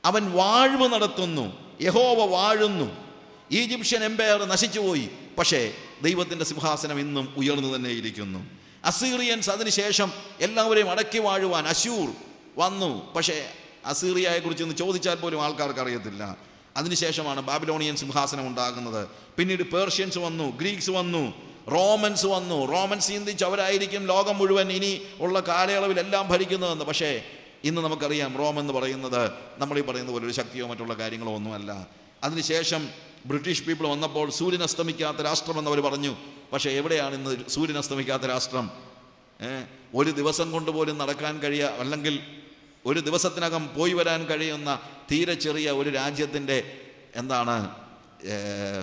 അവൻ വാഴ്വ് നടത്തുന്നു യഹോവ വാഴുന്നു ഈജിപ്ഷ്യൻ എംപയർ നശിച്ചുപോയി പക്ഷേ ദൈവത്തിൻ്റെ സിംഹാസനം ഇന്നും ഉയർന്നു തന്നെ ഇരിക്കുന്നു അസീറിയൻസ് അതിനുശേഷം എല്ലാവരെയും അടക്കി വാഴുവാൻ അശൂർ വന്നു പക്ഷേ അസീറിയയെക്കുറിച്ച് ഒന്ന് ചോദിച്ചാൽ പോലും ആൾക്കാർക്ക് അറിയത്തില്ല അതിനുശേഷമാണ് ബാബിലോണിയൻ സിംഹാസനം ഉണ്ടാകുന്നത് പിന്നീട് പേർഷ്യൻസ് വന്നു ഗ്രീക്സ് വന്നു റോമൻസ് വന്നു റോമൻസ് ചിന്തിച്ച് അവരായിരിക്കും ലോകം മുഴുവൻ ഇനി ഉള്ള കാലയളവിലെല്ലാം ഭരിക്കുന്നതെന്ന് പക്ഷേ ഇന്ന് നമുക്കറിയാം റോം എന്ന് പറയുന്നത് നമ്മൾ ഈ പറയുന്ന പോലെ ഒരു ശക്തിയോ മറ്റുള്ള കാര്യങ്ങളോ ഒന്നുമല്ല അതിനുശേഷം ബ്രിട്ടീഷ് പീപ്പിൾ വന്നപ്പോൾ സൂര്യൻ അസ്തമിക്കാത്ത രാഷ്ട്രം എന്നവർ പറഞ്ഞു പക്ഷേ എവിടെയാണ് ഇന്ന് സൂര്യൻ അസ്തമിക്കാത്ത രാഷ്ട്രം ഏ, ഒരു ദിവസം കൊണ്ട് പോലും നടക്കാൻ കഴിയുക അല്ലെങ്കിൽ ഒരു ദിവസത്തിനകം പോയി വരാൻ കഴിയുന്ന തീരെ ചെറിയ ഒരു രാജ്യത്തിൻ്റെ എന്താണ് ഏ,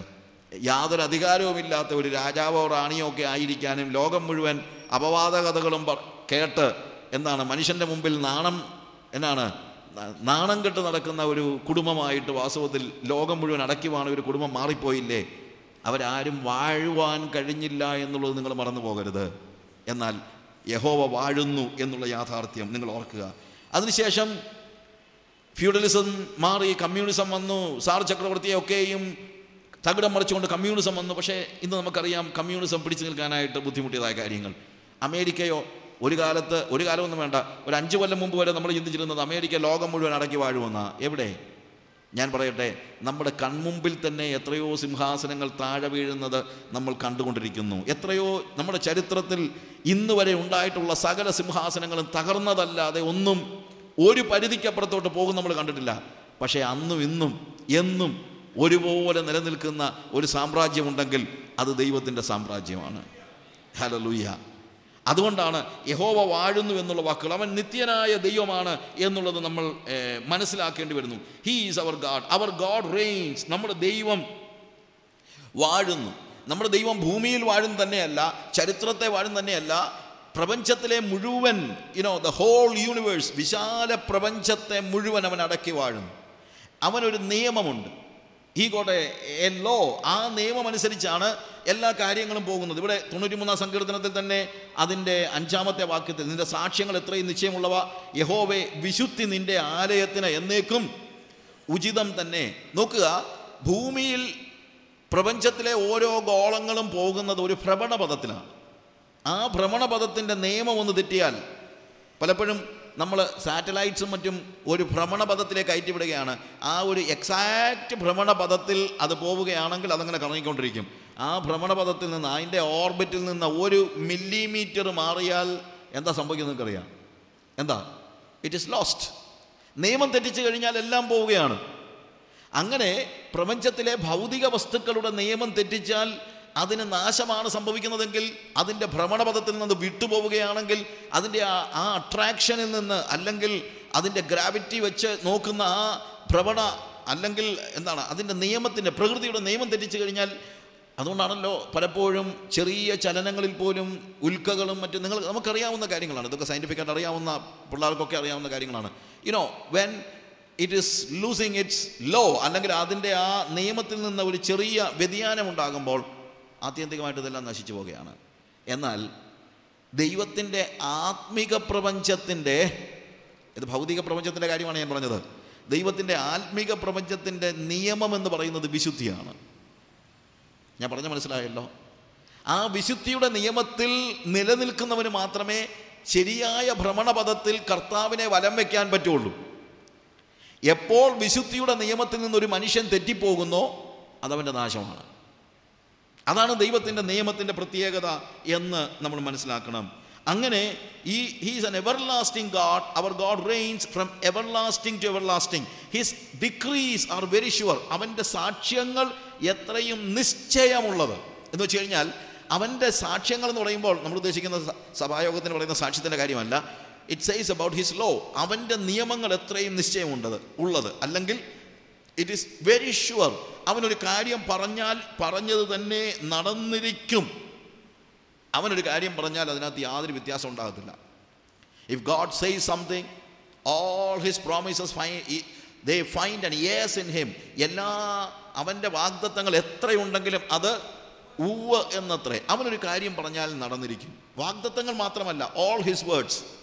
യാതൊരു അധികാരവുമില്ലാത്ത ഒരു രാജാവോ റാണിയോ ഒക്കെ ആയിരിക്കാനും ലോകം മുഴുവൻ അപവാദ കഥകളും പ- കേട്ട് എന്താണ് മനുഷ്യൻ്റെ മുമ്പിൽ നാണം എന്നാണ് ന- നാണം കെട്ട് നടക്കുന്ന ഒരു കുടുംബമായിട്ട് വാസ്തവത്തിൽ ലോകം മുഴുവൻ അടക്കിവാണ് ഒരു കുടുംബം മാറിപ്പോയില്ലേ അവരാരും വാഴുവാൻ കഴിഞ്ഞില്ല എന്നുള്ളത് നിങ്ങൾ മറന്നു പോകരുത് എന്നാൽ യഹോവ വാഴുന്നു എന്നുള്ള യാഥാർത്ഥ്യം നിങ്ങൾ ഓർക്കുക അതിനുശേഷം ഫ്യൂഡലിസം മാറി കമ്മ്യൂണിസം വന്നു സാർ ചക്രവർത്തിയൊക്കെയും തകിടം മറിച്ചുകൊണ്ട് കമ്മ്യൂണിസം വന്നു പക്ഷേ ഇന്ന് നമുക്കറിയാം കമ്മ്യൂണിസം പിടിച്ചു നിൽക്കാനായിട്ട് ബുദ്ധിമുട്ടിയതായ കാര്യങ്ങൾ അമേരിക്കയോ ഒരു കാലത്ത് ഒരു കാലമൊന്നും വേണ്ട ഒരു അഞ്ച് കൊല്ലം മുമ്പ് വരെ നമ്മൾ ചിന്തിച്ചിരുന്നത് അമേരിക്ക ലോകം മുഴുവൻ അടക്കി വാഴുമെന്ന എവിടെ ഞാൻ പറയട്ടെ നമ്മുടെ കൺമുമ്പിൽ തന്നെ എത്രയോ സിംഹാസനങ്ങൾ താഴെ വീഴുന്നത് നമ്മൾ കണ്ടുകൊണ്ടിരിക്കുന്നു എത്രയോ നമ്മുടെ ചരിത്രത്തിൽ ഇന്ന് വരെ ഉണ്ടായിട്ടുള്ള സകല സിംഹാസനങ്ങളും തകർന്നതല്ലാതെ ഒന്നും ഒരു പരിധിക്കപ്പുറത്തോട്ട് പോകും നമ്മൾ കണ്ടിട്ടില്ല പക്ഷേ അന്നും ഇന്നും എന്നും ഒരുപോലെ നിലനിൽക്കുന്ന ഒരു സാമ്രാജ്യമുണ്ടെങ്കിൽ അത് ദൈവത്തിൻ്റെ സാമ്രാജ്യമാണ് ഹലലൂയ അതുകൊണ്ടാണ് യഹോവ വാഴുന്നു എന്നുള്ള വാക്കുകൾ അവൻ നിത്യനായ ദൈവമാണ് എന്നുള്ളത് നമ്മൾ ഏഹ്, മനസ്സിലാക്കേണ്ടി വരുന്നു he is our god our god reigns നമ്മുടെ ദൈവം വാഴുന്നു നമ്മുടെ ദൈവം ഭൂമിയിൽ വാഴും തന്നെയല്ല ചരിത്രത്തെ വാഴും തന്നെയല്ല പ്രപഞ്ചത്തിലെ മുഴുവൻ യുനോ ദ ഹോൾ യൂണിവേഴ്സ് വിശാല പ്രപഞ്ചത്തെ മുഴുവൻ അവൻ അടക്കി വാഴുന്നു അവനൊരു നിയമമുണ്ട് ഈ കോട്ടെ എ ലോ ആ നിയമം അനുസരിച്ചാണ് എല്ലാ കാര്യങ്ങളും പോകുന്നത് ഇവിടെ തൊണ്ണൂറ്റിമൂന്നാം സങ്കീർത്തനത്തിൽ തന്നെ അതിൻ്റെ അഞ്ചാമത്തെ വാക്യത്തിൽ നിന്റെ സാക്ഷ്യങ്ങൾ എത്രയും നിശ്ചയമുള്ളവ യഹോവെ വിശുദ്ധി നിന്റെ ആലയത്തിന് എന്നേക്കും ഉചിതം തന്നെ നോക്കുക ഭൂമിയിൽ പ്രപഞ്ചത്തിലെ ഓരോ ഗോളങ്ങളും പോകുന്നത് ഒരു ഭ്രമണപഥത്തിലാണ് ആ ഭ്രമണപഥത്തിൻ്റെ നിയമം ഒന്ന് തെറ്റിയാൽ പലപ്പോഴും നമ്മൾ സാറ്റലൈറ്റ്സും മറ്റും ഒരു ഭ്രമണപഥത്തിലേക്ക് അയറ്റിവിടുകയാണ് ആ ഒരു എക്സാക്റ്റ് ഭ്രമണപഥത്തിൽ അത് പോവുകയാണെങ്കിൽ അതങ്ങനെ കറങ്ങിക്കൊണ്ടിരിക്കും ആ ഭ്രമണപഥത്തിൽ നിന്ന് അതിൻ്റെ ഓർബിറ്റിൽ നിന്ന് ഒരു മില്ലിമീറ്റർ മാറിയാൽ എന്താ സംഭവിക്കുന്നത് നിങ്ങൾക്കറിയാം എന്താ ഇറ്റ് ഇസ് ലോസ്റ്റ് നിയമം തെറ്റിച്ചു കഴിഞ്ഞാൽ എല്ലാം പോവുകയാണ് അങ്ങനെ പ്രപഞ്ചത്തിലെ ഭൗതിക വസ്തുക്കളുടെ നിയമം തെറ്റിച്ചാൽ അതിന് നാശമാണ് സംഭവിക്കുന്നതെങ്കിൽ അതിൻ്റെ ഭ്രമണപഥത്തിൽ നിന്ന് വിട്ടുപോവുകയാണെങ്കിൽ അതിൻ്റെ ആ ആ അട്രാക്ഷനിൽ നിന്ന് അല്ലെങ്കിൽ അതിൻ്റെ ഗ്രാവിറ്റി വെച്ച് നോക്കുന്ന ആ ഭ്രമണ അല്ലെങ്കിൽ എന്താണ് അതിൻ്റെ നിയമത്തിൻ്റെ പ്രകൃതിയുടെ നിയമം തെറ്റിച്ചു കഴിഞ്ഞാൽ അതുകൊണ്ടാണല്ലോ പലപ്പോഴും ചെറിയ ചലനങ്ങളിൽ പോലും ഉൽക്കകളും മറ്റും നിങ്ങൾ നമുക്കറിയാവുന്ന കാര്യങ്ങളാണ് ഇതൊക്കെ സയൻറ്റിഫിക്കായിട്ട് അറിയാവുന്ന പിള്ളേർക്കൊക്കെ അറിയാവുന്ന കാര്യങ്ങളാണ് you know when it is losing its law അല്ലെങ്കിൽ അതിൻ്റെ ആ നിയമത്തിൽ നിന്ന് ഒരു ചെറിയ വ്യതിയാനം ഉണ്ടാകുമ്പോൾ ആത്യന്തികമായിട്ട് ഇതെല്ലാം നശിച്ചു പോവുകയാണ് എന്നാൽ ദൈവത്തിൻ്റെ ആത്മിക പ്രപഞ്ചത്തിൻ്റെ ഇത് ഭൗതിക പ്രപഞ്ചത്തിൻ്റെ കാര്യമാണ് ഞാൻ പറഞ്ഞത് ദൈവത്തിൻ്റെ ആത്മിക പ്രപഞ്ചത്തിൻ്റെ നിയമം എന്ന് പറയുന്നത് വിശുദ്ധിയാണ് ഞാൻ പറഞ്ഞ മനസ്സിലായല്ലോ ആ വിശുദ്ധിയുടെ നിയമത്തിൽ നിലനിൽക്കുന്നവന് മാത്രമേ ശരിയായ ഭ്രമണപഥത്തിൽ കർത്താവിനെ വലം വയ്ക്കാൻ പറ്റുള്ളൂ എപ്പോൾ വിശുദ്ധിയുടെ നിയമത്തിൽ നിന്നൊരു മനുഷ്യൻ തെറ്റിപ്പോകുന്നോ അതവൻ്റെ നാശമാണ് അതാണ് ദൈവത്തിൻ്റെ നിയമത്തിൻ്റെ പ്രത്യേകത എന്ന് നമ്മൾ മനസ്സിലാക്കണം അങ്ങനെ ഈ he's an everlasting god our god reigns from everlasting to everlasting his decrees are very sure അവൻ്റെ സാക്ഷ്യങ്ങൾ എത്രയും നിശ്ചയമുള്ളത് എന്ന് വെച്ച് കഴിഞ്ഞാൽ അവൻ്റെ സാക്ഷ്യങ്ങൾ എന്ന് പറയുമ്പോൾ നമ്മൾ ഉദ്ദേശിക്കുന്ന സ- സഭായോഗത്തിന് പറയുന്ന സാക്ഷ്യത്തിൻ്റെ കാര്യമല്ല it says about his law അവൻ്റെ നിയമങ്ങൾ എത്രയും നിശ്ചയമുണ്ടത് ഉള്ളത് അല്ലെങ്കിൽ ഇറ്റ് ഈസ് വെരി ഷുവർ അവനൊരു കാര്യം പറഞ്ഞാൽ പറഞ്ഞത് തന്നെ നടന്നിരിക്കും അവനൊരു കാര്യം പറഞ്ഞാൽ അതിനകത്ത് യാതൊരു വ്യത്യാസം ഉണ്ടാകത്തില്ല if god says something all his promises ഫൈ they find and yes in him എല്ലാ അവൻ്റെ വാഗ്ദത്തങ്ങൾ എത്രയുണ്ടെങ്കിലും അത് ഉവ് എന്നത്രേ അവനൊരു കാര്യം പറഞ്ഞാൽ നടന്നിരിക്കും വാഗ്ദത്തങ്ങൾ മാത്രമല്ല ഓൾ ഹിസ് വേർഡ്സ്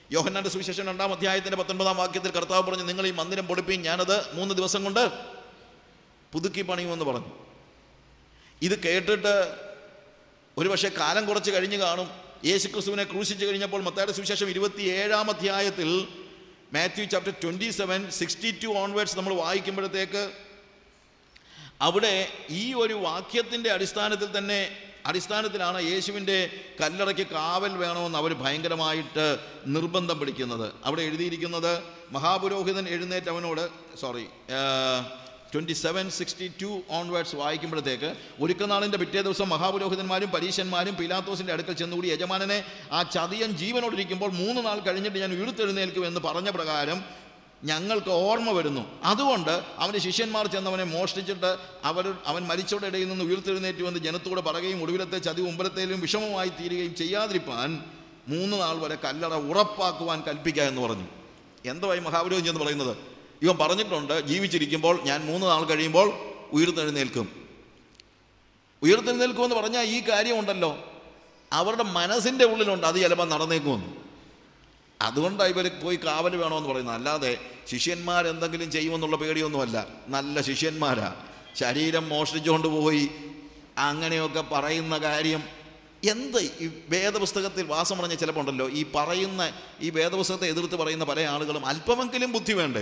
യോഹന്നാന്റെ സുവിശേഷം രണ്ടാം അധ്യായത്തിന്റെ പത്തൊൻപതാം വാക്യത്തിൽ കർത്താവ് പറഞ്ഞു നിങ്ങൾ ഈ മന്ദിരം പൊളിപ്പീൻ ഞാനത് മൂന്ന് ദിവസം കൊണ്ട് പുതുക്കി പണിയുമെന്ന് പറഞ്ഞു ഇത് കേട്ടിട്ട് ഒരുപക്ഷെ കാലം കുറച്ച് കഴിഞ്ഞ് കാണും യേശു ക്രിസ്തുവിനെ ക്രൂശിച്ച് കഴിഞ്ഞപ്പോൾ മത്തായുടെ സുവിശേഷം ഇരുപത്തി ഏഴാം അധ്യായത്തിൽ Matthew chapter twenty seven sixty two onwards നമ്മൾ വായിക്കുമ്പോഴത്തേക്ക് അവിടെ ഈ ഒരു വാക്യത്തിൻ്റെ അടിസ്ഥാനത്തിൽ തന്നെ അടിസ്ഥാനത്തിലാണ് യേശുവിൻ്റെ കല്ലറയ്ക്ക് കാവൽ വേണമെന്ന് അവർ ഭയങ്കരമായിട്ട് നിർബന്ധം പിടിക്കുന്നത് അവിടെ എഴുതിയിരിക്കുന്നത് മഹാപുരോഹിതൻ എഴുന്നേറ്റ് അവനോട് sorry twenty seven sixty two onwards വായിക്കുമ്പോഴത്തേക്ക് ഒരുക്കനാളിൻ്റെ പിറ്റേ ദിവസം മഹാപുരോഹിതന്മാരും പരീശന്മാരും പിലാത്തോസിൻ്റെ അടുക്കൽ ചെന്നുകൂടി യജമാനനെ ആ ചതിയൻ ജീവനോടിരിക്കുമ്പോൾ മൂന്ന് നാൾ കഴിഞ്ഞിട്ട് ഞാൻ ഉയർത്തെഴുന്നേൽക്കും എന്ന് പറഞ്ഞ പ്രകാരം ഞങ്ങൾക്ക് ഓർമ്മ വരുന്നു അതുകൊണ്ട് അവൻ്റെ ശിഷ്യന്മാർ ചെന്നവനെ മോഷ്ടിച്ചിട്ട് അവർ അവൻ മരിച്ചവരുടെ ഇടയിൽ നിന്ന് ഉയർത്തെഴുന്നേറ്റ് വന്ന് ജനത്തോട് പറയുകയും ഒടുവിലത്തെ ചതി ഉമ്പലത്തേലും വിഷമമായി തീരുകയും ചെയ്യാതിരിപ്പാൻ മൂന്ന് നാൾ വരെ കല്ലറ ഉറപ്പാക്കുവാൻ കൽപ്പിക്കുക എന്ന് പറഞ്ഞു എന്തുവായി മഹാപുരോഹിതൻ എന്ന് പറയുന്നത് ഇവൻ പറഞ്ഞിട്ടുണ്ട് ജീവിച്ചിരിക്കുമ്പോൾ ഞാൻ മൂന്ന് നാൾ കഴിയുമ്പോൾ ഉയർത്തെഴുന്നേൽക്കും ഉയർത്തെഴുന്നേൽക്കുമെന്ന് പറഞ്ഞാൽ ഈ കാര്യമുണ്ടല്ലോ അവരുടെ മനസ്സിൻ്റെ ഉള്ളിലുണ്ട് അത് ചിലപ്പോൾ നടന്നേക്കുമെന്ന് അതുകൊണ്ടാണ് ഇവർ പോയി കാവൽ വേണമെന്ന് പറയുന്നത് അല്ലാതെ ശിഷ്യന്മാരെന്തെങ്കിലും ചെയ്യുമെന്നുള്ള പേടിയൊന്നുമല്ല നല്ല ശിഷ്യന്മാരാ ശരീരം മോഷ്ടിച്ചുകൊണ്ട് പോയി അങ്ങനെയൊക്കെ പറയുന്ന കാര്യം എന്ത് ഈ വേദപുസ്തകത്തിൽ വാസം പറഞ്ഞ ചിലപ്പോൾ ഉണ്ടല്ലോ ഈ പറയുന്ന ഈ വേദപുസ്തകത്തെ എതിർത്ത് പറയുന്ന പല ആളുകളും അല്പമെങ്കിലും ബുദ്ധി വേണ്ടേ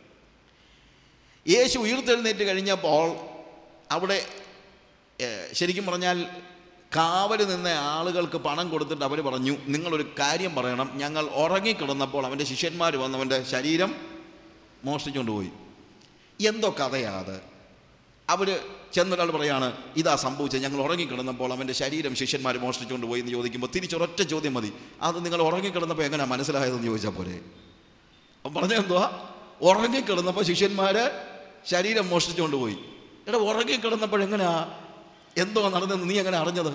യേശു ഉയർത്തെഴുന്നേറ്റ് കഴിഞ്ഞപ്പോൾ അവിടെ ഏഹ്, ശരിക്കും പറഞ്ഞാൽ കാവല് നിന്ന ആളുകൾക്ക് പണം കൊടുത്തിട്ട് അവർ പറഞ്ഞു നിങ്ങളൊരു കാര്യം പറയണം ഞങ്ങൾ ഉറങ്ങിക്കിടന്നപ്പോൾ അവൻ്റെ ശിഷ്യന്മാർ വന്ന് അവൻ്റെ ശരീരം മോഷ്ടിച്ചുകൊണ്ട് പോയി എന്തോ കഥയാ അത് അവർ ചെന്നൊരാൾ പറയാണ് ഇതാ സംഭവിച്ചത് ഞങ്ങൾ ഉറങ്ങിക്കിടന്നപ്പോൾ അവൻ്റെ ശരീരം ശിഷ്യന്മാർ മോഷ്ടിച്ചുകൊണ്ട് പോയി എന്ന് ചോദിക്കുമ്പോൾ തിരിച്ചൊരൊറ്റ ചോദ്യം മതി അത് നിങ്ങൾ ഉറങ്ങിക്കിടന്നപ്പോൾ എങ്ങനെയാണ് മനസ്സിലായതെന്ന് ചോദിച്ചാൽ പോരെ അപ്പം പറഞ്ഞെന്തുവാ ഉറങ്ങിക്കിടന്നപ്പോൾ ശിഷ്യന്മാർ ശരീരം മോഷ്ടിച്ചുകൊണ്ട് പോയി എടാ ഉറങ്ങിക്കിടന്നപ്പോൾ എങ്ങനെയാ എന്തോ നടന്നെന്ന് നീ എങ്ങനെ അറിഞ്ഞത്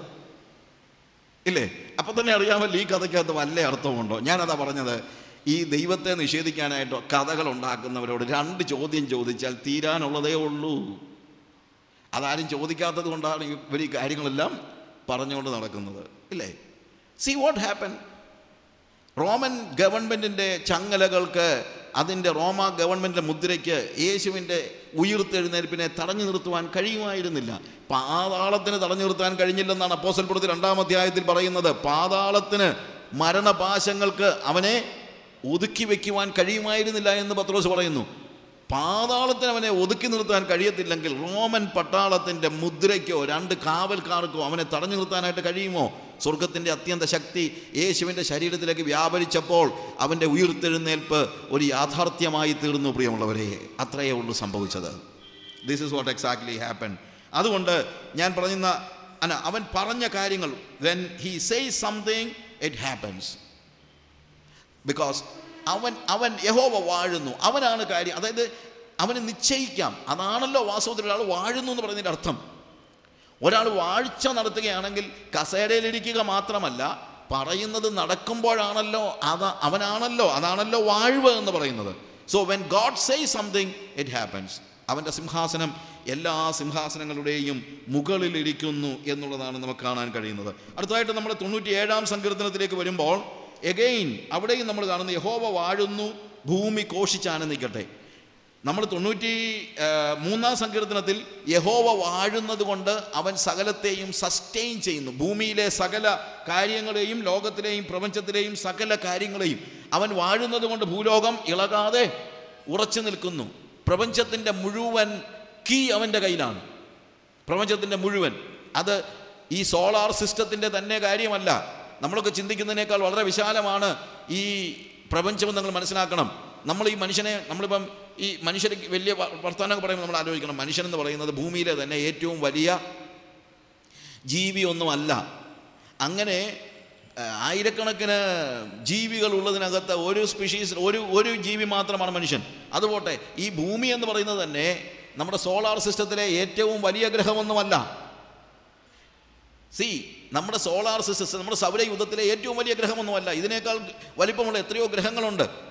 ഇല്ലേ അപ്പം തന്നെ അറിയാമല്ലോ ഈ കഥയ്ക്കകത്ത് വല്ല അർത്ഥമുണ്ടോ ഞാനതാ പറഞ്ഞത് ഈ ദൈവത്തെ നിഷേധിക്കാനായിട്ടോ കഥകൾ ഉണ്ടാക്കുന്നവരോട് രണ്ട് ചോദ്യം ചോദിച്ചാൽ തീരാനുള്ളതേ ഉള്ളൂ അതാരും ചോദിക്കാത്തത് കൊണ്ടാണ് ഇവർ ഈ കാര്യങ്ങളെല്ലാം പറഞ്ഞുകൊണ്ട് നടക്കുന്നത് ഇല്ലേ സി വാട്ട് ഹാപ്പൻ റോമൻ ഗവൺമെൻറ്റിൻ്റെ ചങ്ങലകൾക്ക് അതിൻ്റെ റോമ ഗവൺമെൻറ്റിൻ്റെ മുദ്രയ്ക്ക് യേശുവിൻ്റെ ഉയിർത്തെഴുന്നേൽപ്പിനെ തടഞ്ഞു നിർത്തുവാൻ കഴിയുമായിരുന്നില്ല പാതാളത്തിന് തടഞ്ഞു നിർത്താൻ കഴിഞ്ഞില്ലെന്നാണ് അപ്പോസൽപ്പുറത്ത് രണ്ടാം അധ്യായത്തിൽ പറയുന്നത് പാതാളത്തിന് മരണപാശങ്ങൾക്ക് അവനെ ഒതുക്കി വയ്ക്കുവാൻ കഴിയുമായിരുന്നില്ല എന്ന് പത്രോസ് പറയുന്നു പാതാളത്തിന് അവനെ ഒതുക്കി നിർത്താൻ കഴിയത്തില്ലെങ്കിൽ റോമൻ പട്ടാളത്തിൻ്റെ മുദ്രയ്ക്കോ രണ്ട് കാവൽക്കാർക്കോ അവനെ തടഞ്ഞു നിർത്താനായിട്ട് കഴിയുമോ സ്വർഗത്തിൻ്റെ അത്യന്ത ശക്തി യേശുവിൻ്റെ ശരീരത്തിലേക്ക് വ്യാപരിച്ചപ്പോൾ അവൻ്റെ ഉയർത്തെഴുന്നേൽപ്പ് ഒരു യാഥാർത്ഥ്യമായി തീർന്നു പ്രിയമുള്ളവരെ അത്രയേ ഉള്ളൂ സംഭവിച്ചത് this is what exactly happen അതുകൊണ്ട് ഞാൻ പറയുന്ന അല്ല അവൻ പറഞ്ഞ കാര്യങ്ങൾ when he say something it happens because അവൻ അവൻ യഹോവ വാഴുന്നു അവനാണ് കാര്യം അതായത് അവന് നിശ്ചയിക്കാം അതാണല്ലോ വാസ്തവത്തിൽ ഒരാൾ വാഴുന്നു എന്ന് പറയുന്നതിൻ്റെ അർത്ഥം ഒരാൾ വാഴ്ച നടത്തുകയാണെങ്കിൽ കസേരയിലിരിക്കുക മാത്രമല്ല പറയുന്നത് നടക്കുമ്പോഴാണല്ലോ അത് അവനാണല്ലോ അതാണല്ലോ വാഴ്വ് എന്ന് പറയുന്നത് so when god say something it happens അവൻ്റെ സിംഹാസനം എല്ലാ സിംഹാസനങ്ങളുടെയും മുകളിലിരിക്കുന്നു എന്നുള്ളതാണ് നമുക്ക് കാണാൻ കഴിയുന്നത് അടുത്തതായിട്ട് നമ്മൾ തൊണ്ണൂറ്റി ഏഴാം സങ്കീർത്തനത്തിലേക്ക് വരുമ്പോൾ എഗെയിൻ അവിടെയും നമ്മൾ കാണുന്നു യഹോവ വാഴുന്നു ഭൂമി കോഷിച്ചാനന്ദിക്കട്ടെ നമ്മൾ തൊണ്ണൂറ്റി ആ, മൂന്നാം സങ്കീർത്തനത്തിൽ യഹോവ വാഴുന്നത് കൊണ്ട് അവൻ സകലത്തെയും സസ്റ്റെയിൻ ചെയ്യുന്നു ഭൂമിയിലെ സകല കാര്യങ്ങളെയും ലോകത്തിലെയും പ്രപഞ്ചത്തിലെയും സകല കാര്യങ്ങളെയും അവൻ വാഴുന്നത് കൊണ്ട് ഭൂലോകം ഇളകാതെ ഉറച്ചു നിൽക്കുന്നു പ്രപഞ്ചത്തിൻ്റെ മുഴുവൻ കീ അവൻ്റെ കയ്യിലാണ് പ്രപഞ്ചത്തിൻ്റെ മുഴുവൻ അത് ഈ സോളാർ സിസ്റ്റത്തിൻ്റെ തന്നെ കാര്യമല്ല നമ്മളൊക്കെ ചിന്തിക്കുന്നതിനേക്കാൾ വളരെ വിശാലമാണ് ഈ പ്രപഞ്ചം നിങ്ങൾ മനസ്സിലാക്കണം നമ്മൾ ഈ മനുഷ്യനെ നമ്മളിപ്പം ഈ മനുഷ്യർക്ക് വലിയ വ- വർത്തമാനമൊക്കെ പറയുമ്പോൾ നമ്മൾ ആലോചിക്കണം മനുഷ്യൻ എന്ന് പറയുന്നത് ഭൂമിയിലെ തന്നെ ഏറ്റവും വലിയ ജീവിയൊന്നുമല്ല അങ്ങനെ ആ, ആയിരക്കണക്കിന് ജീവികൾ ഉള്ളതിനകത്ത് ഒരു സ്പീഷീസ് ഒരു ഒരു ജീവി മാത്രമാണ് മനുഷ്യൻ അതുപോട്ടെ ഈ ഭൂമി എന്ന് പറയുന്നത് തന്നെ നമ്മുടെ സോളാർ സിസ്റ്റത്തിലെ ഏറ്റവും വലിയ ഗ്രഹമൊന്നുമല്ല സി നമ്മുടെ സോളാർ സിസ്റ്റം നമ്മുടെ സൗരയുദ്ധത്തിലെ ഏറ്റവും വലിയ ഗ്രഹമൊന്നുമല്ല ഇതിനേക്കാൾ വലിപ്പമുള്ള എത്രയോ ഗ്രഹങ്ങളുണ്ട്